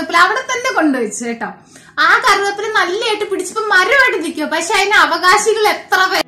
കറിവേപ്പില അവിടെ തന്നെ കൊണ്ടുവച്ചു കേട്ടോ ആ കറിവേപ്പില നല്ലതായിട്ട് പിടിച്ചപ്പോ മരമായിട്ട് നിൽക്കുക പക്ഷെ അതിന് അവകാശികൾ എത്ര പേര്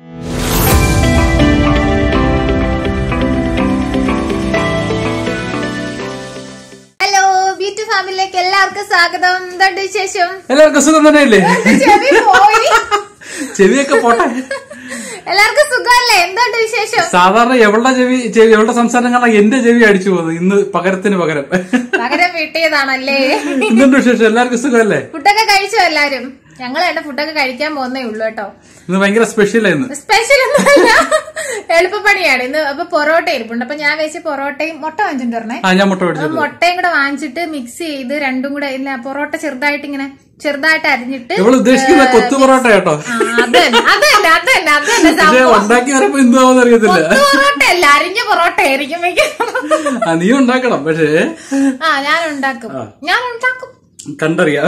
ഹലോ ബ്യൂട്ടി ഫാമിലിയിലേക്ക് എല്ലാവർക്കും സ്വാഗതം എന്തുണ്ട് വിശേഷം എല്ലാവർക്കും സുഖം തന്നെയല്ലേ ചെവി പോയി ചെവിയൊക്കെ പോട്ടെ എല്ലാവർക്കും സുഖമല്ലേ എന്തുണ്ട് വിശേഷം സാധാരണ എവളുടെ ചെവി ചെവി എവളുടെ സംസാരം കാണാൻ എന്റെ ചെവി അടിച്ചു പോകുന്നു ഇന്ന് പകരത്തിന് പകരം പകരം വീട്ടിയതാണല്ലേ ഇന്നുണ്ട് വിശേഷം എല്ലാവർക്കും സുഖമല്ലേ ഫുഡൊക്കെ കഴിച്ചോ എല്ലാരും ഞങ്ങൾ എന്റെ ഫുഡൊക്കെ കഴിക്കാൻ പോകുന്നേ ഉള്ളൂ കേട്ടോ ഇന്ന് ഭയങ്കര സ്പെഷ്യലായിരുന്നു സ്പെഷ്യൽ ഒന്നുമല്ല എളുപ്പപ്പണിയാണ് ഇന്ന് അപ്പൊ പൊറോട്ട ഇരിപ്പുണ്ട് അപ്പൊ ഞാൻ വെച്ച് പൊറോട്ടയും മുട്ട വാങ്ങിച്ചിട്ട് പറഞ്ഞേ ആ ഞാൻ മുട്ട അപ്പൊ മേടിച്ചത് മുട്ടയും കൂടെ വാങ്ങിച്ചിട്ട് മിക്സ് ചെയ്ത് രണ്ടും കൂടെ ഇല്ല പൊറോട്ട ചെറുതായിട്ട് ഇങ്ങനെ ചെറുതായിട്ട് അരിഞ്ഞിട്ട് ഇവള് ഉദ്ദേശിക്കുന്ന കൊത്തു പൊറോട്ട കേട്ടോ ആ, അതന്നെ അതന്നെ അതന്നെ അതന്നെ പക്ഷെ സംഭവം ഉണ്ടാക്കി വരുമ്പോ എന്താവെന്ന് അറിയത്തില്ല കൊത്തു പൊറോട്ട അല്ല അരിഞ്ഞ പൊറോട്ട ആയിരിക്കും മിക്കവാറും. ആ നീ ഉണ്ടാക്കണം പക്ഷേ ആ ഞാൻ ഉണ്ടാക്കും ഞാൻ ഉണ്ടാക്കും കണ്ടറിയാം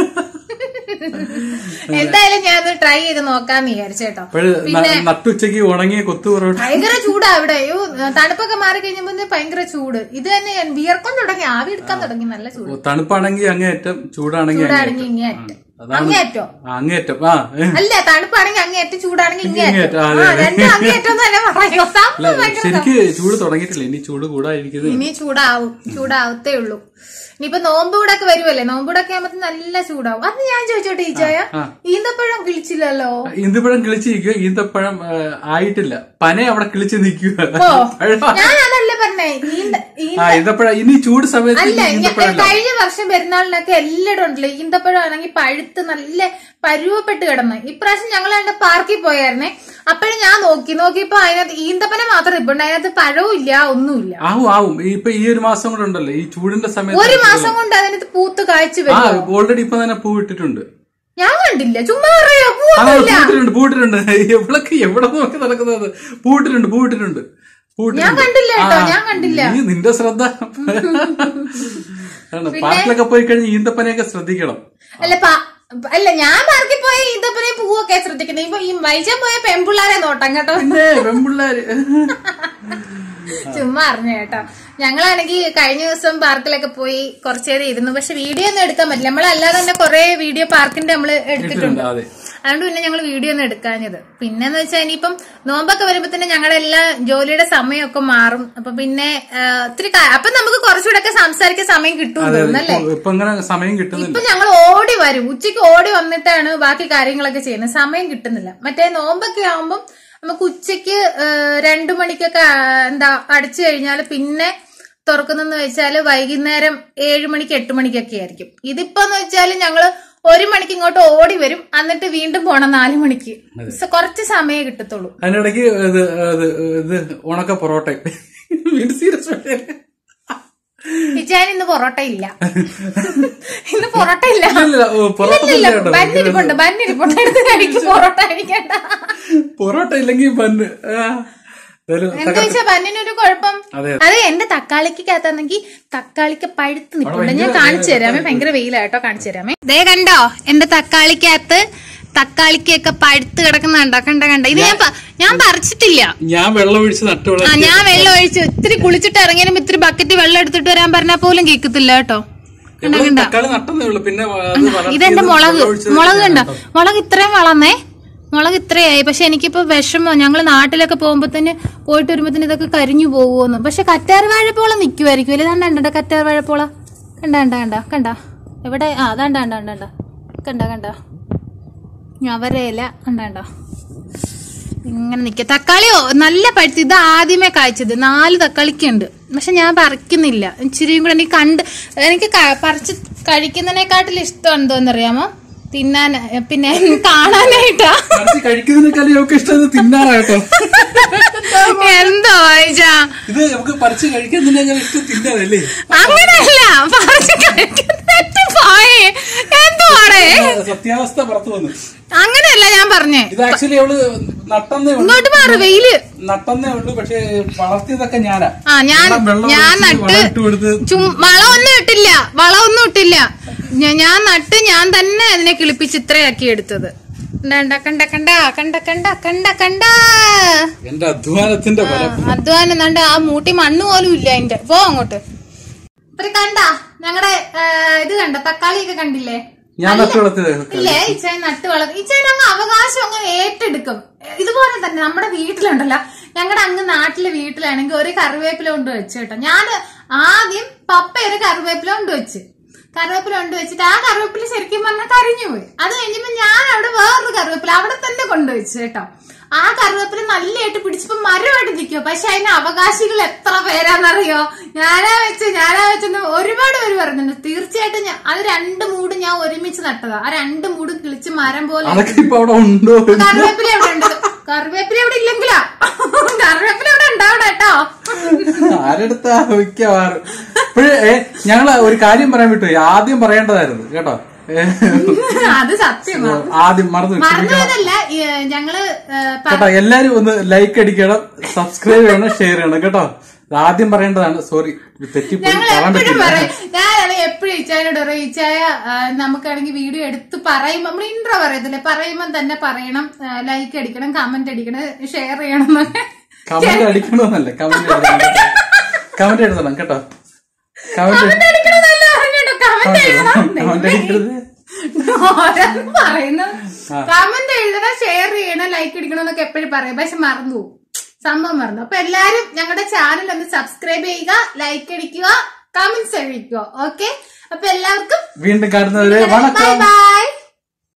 എന്തായാലും ഞാൻ ഒന്ന് ട്രൈ ചെയ്ത് നോക്കാന്ന് വിചാരിച്ചു കേട്ടോ അപ്പോഴ് നട്ടുച്ചയ്ക്ക് ഉണങ്ങിയ കൊത്തു പൊറോട്ട ഭയങ്കര ചൂടാ ഇവിടെ അയ്യോ തണുപ്പൊക്കെ മാറി കഴിഞ്ഞപ്പോ ഭയങ്കര ചൂട് ഇത് തന്നെ ഞാൻ വിയർക്കാൻ തുടങ്ങി ആവി എടുക്കാൻ തുടങ്ങി നല്ല ചൂട് തണുപ്പാണെങ്കിൽ അങ്ങേയറ്റം ചൂടാണെങ്കിൽ ചൂടാണെങ്കിൽ അങ്ങേയറ്റം ഇങ്ങേയറ്റം അതാണ് അങ്ങേയറ്റോ ആ, അങ്ങേയറ്റം ആ ഏ. അല്ല തണുപ്പാണെങ്കിൽ അങ്ങേയറ്റം ചൂടാണെങ്കിൽ ഇങ്ങേയറ്റം, ഇങ്ങേയറ്റം അതെ, ആ അതെ. രണ്ടും അങ്ങേയറ്റം തന്നെ പറയോ അല്ല ശരിക്ക് ചൂട് തുടങ്ങിയിട്ടില്ല ഇനി ചൂട് കൂടായിരിക്കുന്നത് ഇനി ചൂടാവും ചൂടാവത്തേ ഉള്ളൂ ഇനിയിപ്പൊ നോമ്പൂടൊക്കെ വരുമല്ലേ നോമ്പൂടൊക്കെ ആകുമ്പോ നല്ല ചൂടാവും അത് ഞാൻ ചോദിച്ചോട്ടെ ഈച്ചോയ ആ. ഈന്തപ്പഴം കിളിച്ചില്ലല്ലോ ഈന്തപ്പഴം കിളിച്ചിരിക്കുക ഈന്തപ്പഴം ആ, ആയിട്ടില്ല പന അവിടെ കിളിച്ച് നിൽക്കുക ഓ ഞാൻ അതല്ല പറഞ്ഞേ ഈന്ത ഈ- ആ ഈന്തപ്പഴം ഇനി ചൂട് സമയത്ത് അല്ല ഇനി ഞ- ഈന്തപ്പഴം കഴിഞ്ഞ വർഷം പെരുന്നാളിനൊക്കെ എല്ലായിടും ഉണ്ടല്ലോ ഈന്തപ്പഴം ആണെങ്കിൽ പഴുത്ത് നല്ല പരുവപ്പെട്ട് കിടന്ന് ഇപ്രാവശ്യം ഞങ്ങൾ അതിന്റെ പാർക്കിൽ പോയായിരുന്നേ അപ്പോഴും ഞാൻ നോക്കി നോക്കിയപ്പോ അതിനകത്ത് ഈന്തപ്പന മാത്രം ഇപ്പുണ്ട് അതിനകത്ത് പഴവും ഇല്ല ഒന്നുമില്ല ആവും ആവും ഇപ്പൊ ഈ ഒരു മാസം കൂടെ ഉണ്ടല്ലോ ഈ ചൂടിന്റെ ഒരു സമയത്ത് മാസം കൊണ്ട് അതിനകത്ത് പൂത്ത് കായ്ച്ചു ആ വരും ഓൾറെഡി ഇപ്പൊ തന്നെ പൂ ഇട്ടിട്ടുണ്ട് ഞാൻ കണ്ടില്ല ചുമ്മാ പറയാ ആ പൂവൊന്നുമില്ല പൂട്ടിട്ടുണ്ട് പൂട്ടിട്ടുണ്ട് എവിടൊക്കെ എവിടെ നോക്കി നടക്കുന്നത് പൂട്ടിട്ടുണ്ട് പൂട്ടിട്ടുണ്ട് പൂട്ടിട്ടുണ്ട് ഞാൻ കണ്ടില്ല കേട്ടോ, ആ, ഞാൻ കണ്ടില്ല. നീ നിന്റെ ശ്രദ്ധ ആണ്, പാർക്കിലൊക്കെ പോയി കഴിഞ്ഞ് ഈന്തപ്പനയൊക്കെ ശ്രദ്ധിക്കണം അല്ല പ- അല്ല ഞാൻ പാർക്കിൽ പോയ ഈന്തപ്പനയും പൂവൊക്കെ ശ്രദ്ധിക്കുന്നത് ഇപ്പൊ ഈ വൈജം പോയ പെൺപിള്ളാരെ നോട്ടം കേട്ടോ പിന്നെ പെൺപിള്ളേര് ചുമ്മാ അറിഞ്ഞു കേട്ടോ ഞങ്ങളാണെങ്കിൽ കഴിഞ്ഞ ദിവസം പാർക്കിലൊക്കെ പോയി കുറച്ചേരം ഇരുന്നു പക്ഷെ വീഡിയോ ഒന്നും എടുക്കാൻ പറ്റില്ല നമ്മളല്ലാതെ തന്നെ കുറെ വീഡിയോ പാർക്കിന്റെ നമ്മൾ എടുത്തിട്ടുണ്ട് ഇട്ടിട്ടുണ്ട് അതെ അതുകൊണ്ട് പിന്നെ ഞങ്ങൾ വീഡിയോ ഒന്നും എടുക്കാഞ്ഞത് പിന്നെന്ന് വെച്ചാൽ ഇനിയിപ്പം നോമ്പൊക്കെ വരുമ്പോ തന്നെ ഞങ്ങളുടെ എല്ലാ ജോലിയുടെ സമയമൊക്കെ മാറും അപ്പൊ പിന്നെ ആ, ഒത്തിരി കാ- അപ്പൊ നമുക്ക് കുറച്ചുകൂടെ ഒക്കെ സംസാരിക്കാൻ സമയം കിട്ടും തോന്നുന്നല്ലേ ഇപ്പൊ- ഇപ്പൊ അങ്ങനെ സമയം കിട്ടുന്നില്ല ഇപ്പൊ ഞങ്ങൾ ഓടി വരും ഉച്ചയ്ക്ക് ഓടി വന്നിട്ടാണ് ബാക്കി കാര്യങ്ങളൊക്കെ ചെയ്യുന്നത് സമയം കിട്ടുന്നില്ല മറ്റേ നോമ്പൊക്കെ ആവുമ്പം നമുക്ക് ഉച്ചയ്ക്ക് ഏഹ്, രണ്ടു മണിക്കൊക്കെ ആ, എന്താ അടിച്ചു കഴിഞ്ഞാൽ പിന്നെ തുറക്കുന്നെന്ന് വെച്ചാൽ വൈകുന്നേരം ഏഴു മണിക്ക് എട്ട് മണിക്കൊക്കെ ആയിരിക്കും ഇതിപ്പോന്ന് വെച്ചാൽ ഞങ്ങള് ഒരു മണിക്ക് ഇങ്ങോട്ട് ഓടി വരും എന്നിട്ട് വീണ്ടും പോണം നാലു മണിക്ക് സ- കുറച്ച് സമയമേ കിട്ടത്തുള്ളൂ അതിനിടയ്ക്ക് ഇത് ഇത് ഇത് ഉണക്ക പൊറോട്ട വീണ്ടും സീരിയസ് ഇച്ചാൻ ഇന്ന് പൊറോട്ട ഇല്ല ഇന്ന് പൊറോട്ട ഇല്ല ഇല്ല, ഓ, പൊറോട്ട ഇല്ല, ഇല്ല കേട്ടോ. ബന്നിരിപ്പുണ്ട് ബന്നിരിപ്പുണ്ട് എടുത്ത് കഴിക്കും പൊറോട്ട കഴിക്കണ്ട പൊറോട്ട ഇല്ലെങ്കിൽ ബന്ന് ആ, എന്തായാലും എന്താ വെച്ചാ ബന്നിനൊരു കുഴപ്പം അതെ. അത് എന്റെ തക്കാളിക്കകത്താണെങ്കിൽ തക്കാളിക്ക് പഴുത്ത് നിൽപ്പുണ്ട് ഞാൻ കാണിച്ചു തരാമേ ഭയങ്കര വെയിലാട്ടോ കാണിച്ചു തരാമേ ദേ കണ്ടോ എന്റെ തക്കാളിക്കകത്ത് തക്കാളിക്കൊക്കെ പഴുത്ത് കിടക്കുന്ന കണ്ടോ കണ്ട കണ്ട ഇത് ഞാൻ പ- ഞാൻ പറിച്ചിട്ടില്ല ഞാൻ വെള്ളം ഒഴിച്ച് നട്ടുവെള്ളം ആ ഞാൻ വെള്ളം ഒഴിച്ച് ഇത്തിരി കുളിച്ചിട്ട് ഇറങ്ങിയാലും ഇത്തിരി ബക്കറ്റ് വെള്ളം എടുത്തിട്ട് വരാൻ പറഞ്ഞാൽ പോലും കേൾക്കത്തില്ല കേട്ടോ കണ്ട കണ്ട തക്കാളി നട്ടെന്നേ ഉള്ളൂ പിന്നെ അത് വളർത്തി ഇതെന്റെ മുളക് വെള്ളം ഒഴിച്ച് മുളക് കണ്ട മുളക് ഇത്രയും വളർന്നേ മുളക് ഇത്രയായി പക്ഷെ എനിക്കിപ്പോ വിഷമോ ഞങ്ങള് നാട്ടിലൊക്കെ പോകുമ്പോ തന്നെ പോയിട്ട് വരുമ്പോ ഇതൊക്കെ കരിഞ്ഞു പോകുമെന്ന് പക്ഷെ കറ്റാർ വാഴപ്പോള നിക്കുമായിരിക്കും അല്ലേ കണ്ട കണ്ട കറ്റാർ വാഴപ്പോള കണ്ട കണ്ട കണ്ട കണ്ട എവിടെ ആ അതാണ്ട കണ്ട കണ്ട കണ്ട കണ്ട ഞവരയില കണ്ട കണ്ട ഇങ്ങനെ നിക്ക തക്കാളിയോ നല്ല പഴുത്ത് ഇത് ആദ്യമേ കായ്ച്ചത് നാല് തക്കാളിക്കുണ്ട് പക്ഷെ ഞാൻ പറിക്കുന്നില്ല ഇച്ചിരിയും കൂടെ എനിക്ക് കണ്ട് എനിക്ക് ക- പറിച്ച് കഴിക്കുന്നതിനെക്കാട്ടിൽ ഇഷ്ടം എന്തോന്നറിയാമോ തിന്നാൻ പിന്നെ കാണാനായിട്ടാ പറിച്ച് കഴിക്കുന്നതിനേക്കാളും ഒക്കെ ഇഷ്ടം ഇത് തിന്നാനാട്ടോ എന്തോ വായിച്ചാ ഇത് നമുക്ക് പറിച്ച് കഴിക്കുന്നതിനേക്കാൾ ഇഷ്ടം തിന്നാനല്ലേ അങ്ങനെയല്ല പറിച്ച് കഴിക്കുന്ന പോയേ എന്തുവാടേ സത്യാവസ്ഥ പുറത്തു വന്നു അങ്ങനെയല്ല ഞാൻ പറഞ്ഞേ ഇത് ആക്ച്വലി അവള് നട്ടെന്നേ ഉള്ളൂ ഇങ്ങോട്ട് മാറ് വെയില് നട്ടെന്നേ ഉള്ളൂ പക്ഷെ വളർത്തിയതൊക്കെ ഞാനാ ആ ഞാൻ വെള്ളം- വെള്ളം ഞാൻ ഒഴിച്ച് നട്ട് വളം ഇട്ട് കൊടുത്ത് ചും വളമൊന്നും ഇട്ടില്ല വളമൊന്നും ഇട്ടില്ല ഞ- ഞാൻ നട്ട് ഞാൻ തന്നെ അതിനെ കിളിപ്പിച്ച് ഇത്രയാക്കി എടുത്തത് കണ്ട കണ്ട കണ്ട കണ്ട കണ്ട കണ്ട കണ്ട എന്റെ അധ്വാനത്തിന്റെ ഫലം അധ്വാനം കണ്ട ആ മൂട്ടി മണ്ണ് പോലും ഇല്ല അതിന്റെ പോ അങ്ങോട്ട് ഇപ്പൊ കണ്ട ഞങ്ങളുടെ ഇത് കണ്ടോ തക്കാളിയൊക്കെ കണ്ടില്ലേ ഞാൻ നട്ടു വളർത്തിയത് ഇല്ലേ ഇച്ചായ നട്ട് വളർത്തി ഇച്ചായ അങ്ങ് അവകാശം അങ്ങ് ഏറ്റെടുക്കും ഇതുപോലെ തന്നെ നമ്മുടെ വീട്ടിലുണ്ടല്ലോ ഞങ്ങളുടെ അങ്ങ് നാട്ടിലെ വീട്ടിലാണെങ്കിൽ ഒരു കറിവേപ്പില കൊണ്ട് വെച്ച് കേട്ടോ ഞാൻ ആദ്യം പപ്പ ഒരു കറിവേപ്പില കൊണ്ട് വെച്ച് കറിവേപ്പില കൊണ്ട് വെച്ചിട്ട് ആ കറിവേപ്പില ശരിക്കും പറഞ്ഞാൽ കരിഞ്ഞു പോയി അത് കഴിഞ്ഞപ്പോ ഞാൻ അവിടെ വേറൊരു കറിവേപ്പില അവിടെ തന്നെ കൊണ്ടുവച്ചു കേട്ടോ ആ കറിവേപ്പില നല്ലതായിട്ട് പിടിച്ചപ്പോ മരമായിട്ട് നിൽക്കുക പക്ഷെ അതിന് അവകാശികൾ എത്ര പേരാന്നറിയോ ഞാനാ വെച്ച് ഞാനാ വെച്ചെന്ന് ഒരുപാട് പേര് പറയുന്നുണ്ട് തീർച്ചയായിട്ടും ഞാൻ അത് രണ്ട് മൂട് ഞാൻ ഒരുമിച്ച് നട്ടതാ ആ രണ്ട് മൂടും കിളിച്ച് മരം പോലെ അതൊക്കെ ഇപ്പൊ അവിടെ ഉണ്ടോ കറിവേപ്പില എവിടെ ഉണ്ട് കറിവേപ്പില എവിടെ ഇല്ലെങ്കിലാ കറിവേപ്പില എവിടെ ഉണ്ടാവണം കേട്ടോ ആരെടുത്താ മിക്കവാറും ഇപ്പോഴേ ഞങ്ങള് ഒരു കാര്യം പറയാൻ വിട്ടു ആദ്യം പറയേണ്ടതായിരുന്നു കേട്ടോ ഏ, അത് സത്യമാണ് ആദ്യം മറന്നു വിട്ടു. മറന്നുപോയതല്ല ഈ, ഞങ്ങള് ഏ, പ- കേട്ടോ എല്ലാരും ഒന്ന് ലൈക്ക് അടിക്കണം സബ്സ്ക്രൈബ് ചെയ്യണം ഷെയർ ചെയ്യണം കേട്ടോ ഇത് ആദ്യം പറയേണ്ടതാണ് സോറി തെറ്റിപ്പോയി ഞങ്ങൾ പറയാൻ എപ്പോഴും പറ്റില്ല പറയും ഞാനാണെങ്കിൽ എപ്പോഴും ഇച്ചായോട് പറയും ഇച്ചായ ആ, നമുക്കാണെങ്കിൽ വീഡിയോ എടുത്ത് പറയുമ്പോ നമ്മൾ ഇൻട്രോ പറയത്തില്ലേ പറയുമ്പോ തന്നെ പറയണം ലൈക്ക് അടിക്കണം കമന്റ് അടിക്കണം ഷെയർ ചെയ്യണം എന്നൊക്കെ കമന്റ് അടിക്കണമെന്നല്ല കമന്റ് എഴുതണം കമന്റ് എഴുതണം കേട്ടോ കമന്റ് കമന്റ് അടിക്കണമെന്നല്ല പറഞ്ഞോട്ടോ കമന്റ് എഴുതണം കമന്റ് അടിക്കരുത് ഓരോന്ന് പറയുന്നു കമന്റ് എഴുതണം ഷെയർ ചെയ്യണം ലൈക്ക് അടിക്കണം എന്നൊക്കെ എപ്പോഴും പറയും പക്ഷെ മറന്നു പോകും. സംഭവം മറന്നു അപ്പൊ എല്ലാരും ഞങ്ങളുടെ ചാനൽ ഒന്ന് സബ്സ്ക്രൈബ് ചെയ്യുക ലൈക്ക് അടിക്കുക കമന്റ്സ് അടിക്കുക ഓക്കെ അപ്പൊ എല്ലാവർക്കും വീണ്ടും കാണുന്നവരെ ബൈ വണക്കം ബൈ